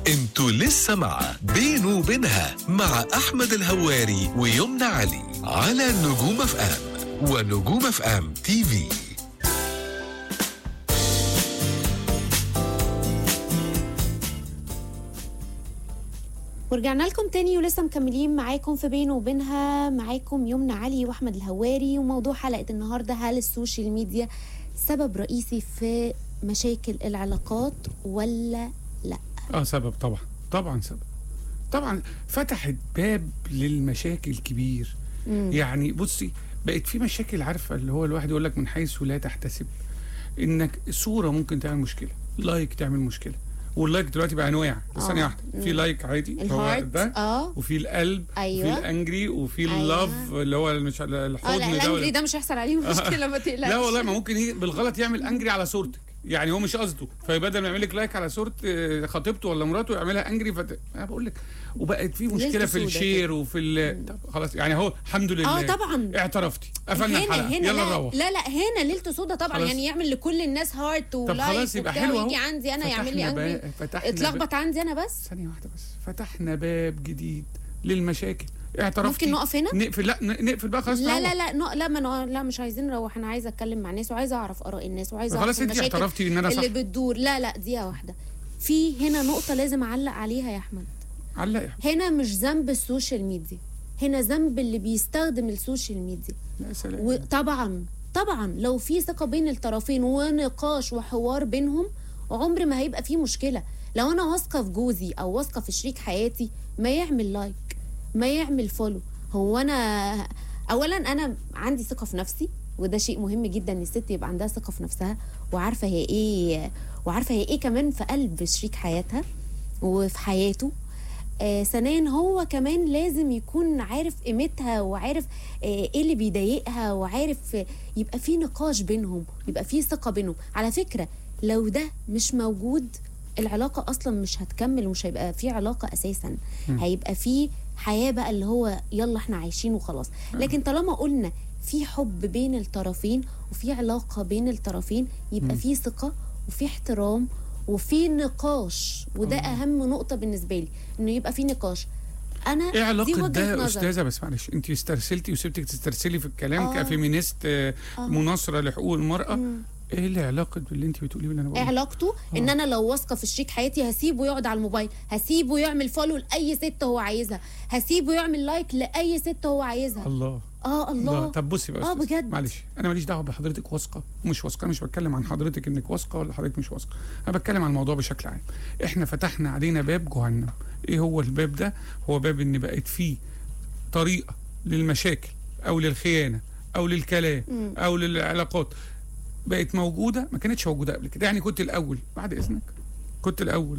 انتوا لسه مع بينه وبينها مع احمد الهواري ويمنى علي على نجوم اف ام ونجوم اف ام تي في ورجعنا لكم تاني ولسه مكملين معاكم في بينه وبينها معاكم يمنى علي واحمد الهواري وموضوع حلقه النهارده هل السوشيال ميديا سبب رئيسي في مشاكل العلاقات ولا لا اه سبب طبعا طبعا سبب طبعا فتحت باب للمشاكل كبير مم. يعني بصي بقت في مشاكل عارفه اللي هو الواحد يقول لك من حيث لا تحتسب انك صوره ممكن تعمل مشكله لايك تعمل مشكله واللايك دلوقتي بقى انواع بس آه. ثانيه واحده في مم. لايك عادي اللي هو الهارت ده اه وفي القلب أيوة. وفي الانجري وفي أيوة. اللاف اللي هو مش اه الحضن لا ده الانجري ولا- ده مش هيحصل عليه مشكله ما تقلقش لا والله ما ممكن يجي بالغلط يعمل انجري على صورتك يعني هو مش قصده فبدل ما يعمل لك لايك على صوره آه، خطيبته ولا مراته يعملها انجري فت... انا بقول لك وبقت في مشكله ليلته في سودة الشير وفي ال... طب خلاص يعني اهو الحمد لله اه طبعا اعترفتي قفلنا الحلقه هنا هنا يلا لا, نروح لا لا هنا ليلته سودا طبعا خلاص. يعني يعمل لكل الناس هارت طب ولايك خلاص يبقى وبتاع حلو اهو ويجي عندي انا يعمل لي فتحنا انجري باب- فتحنا اتلخبط عندي انا بس ثانيه واحده بس فتحنا باب جديد للمشاكل اعترفتي ممكن نقف هنا نقفل لا ن- نقفل بقى خلاص لا نروح. لا لا نو لا ما نو لا مش عايزين نروح انا عايزه اتكلم مع الناس وعايزه اعرف اراء الناس وعايزه اعرف خلاص انت المشاكل اعترفتي ان انا صح اللي بتدور لا لا دقيقه واحده في هنا نقطه لازم اعلق عليها يا احمد علق يا حبيبي. هنا مش ذنب السوشيال ميديا هنا ذنب اللي بيستخدم السوشيال ميديا يا سلام وطبعا طبعا لو في ثقه بين الطرفين ونقاش وحوار بينهم عمر ما هيبقى في مشكله لو انا واثقه في جوزي او واثقه في شريك حياتي ما يعمل لايك ما يعمل فولو هو انا اولا انا عندي ثقه في نفسي وده شيء مهم جدا ان الست يبقى عندها ثقه في نفسها وعارفه هي ايه وعارفه هي ايه كمان في قلب شريك حياتها وفي حياته آه ثانيا هو كمان لازم يكون عارف قيمتها وعارف آه ايه اللي بيضايقها وعارف آه، يبقى في نقاش بينهم يبقى في ثقه بينهم على فكره لو ده مش موجود العلاقه اصلا مش هتكمل ومش هيبقى في علاقه اساسا هيبقى في حياه بقى اللي هو يلا احنا عايشين وخلاص لكن طالما قلنا في حب بين الطرفين وفي علاقه بين الطرفين يبقى في ثقه وفي احترام وفي نقاش وده اهم نقطه بالنسبه لي انه يبقى في نقاش انا ايه دي علاقة وجهة ده يا نظر. استاذة بس معلش انت استرسلتي وسبتك تسترسلي في الكلام آه. كفيمينيست آه، آه. مناصرة لحقوق المرأة مم. ايه اللي علاقة باللي انت بتقوليه واللي انا ايه بقوله علاقته ان انا لو واثقه في شريك حياتي هسيبه يقعد على الموبايل هسيبه يعمل فولو لاي ست هو عايزها هسيبه يعمل لايك لاي ست هو عايزها الله اه الله طب بصي بقى يا آه، أستاذة، بجد. معلش انا ماليش دعوه بحضرتك واثقه ومش واثقه أنا مش بتكلم عن حضرتك انك واثقه ولا حضرتك مش واثقه انا بتكلم عن الموضوع بشكل عام احنا فتحنا علينا باب جهنم ايه هو الباب ده هو باب ان بقت فيه طريقه للمشاكل او للخيانه او للكلام مم. او للعلاقات بقت موجوده ما كانتش موجوده قبل كده يعني كنت الاول بعد اذنك كنت الاول